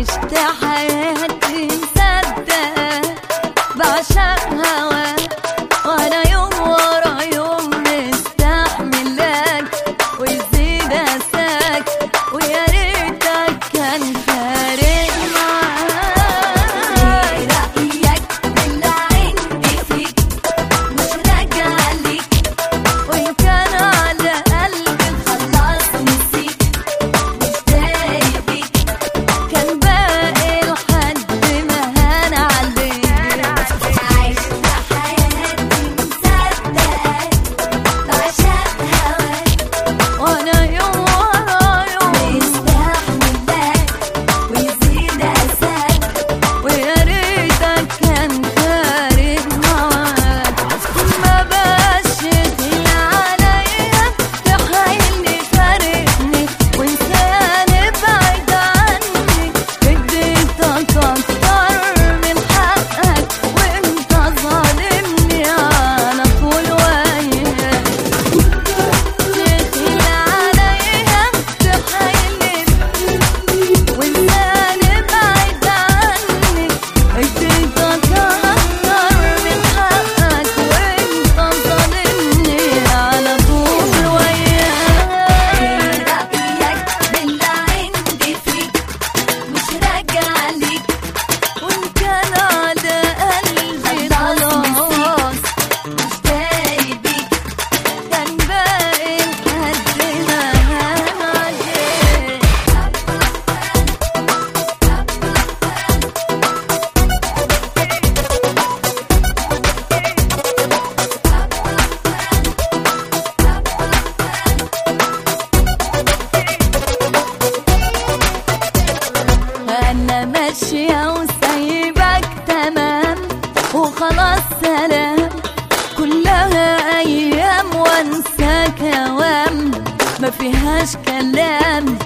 عشت حياتي مصدقة بعشق هواك وانا يوم ورا يوم مستحملك ويزيد اساك ويا ريتك كان فارق معاك رأيك باللي عندي فيك مش راجع ليك وإن كان على قلبي خلاص نسيت مش دايق بيك كان باقي لحد ما هان عليك عشت حياتي مصدقة بعشق هواك وأنا يوم ورا يوم مستحملك ويزيد أساك ويا ريتك كان فارق معاك ما بشتي عليا تحايلني فارقني وانساني بعيد عني اديتك اكتر من حقك وانت ظالمني على طول وياك بشتي عليا تحايلني وانساني بعيد عني اديتك اكتر من حقك وانت ظالمني على طول وياك رأيك باللي عندي فيك مش راجع ليك وان كان على قلبي خلاص مش دايق بيك كان باقي لحد ما هان عليك انا ماشية وسايبك تمام وخلاص سلام كلها ايام وانساك اوام ما فيهاش كلام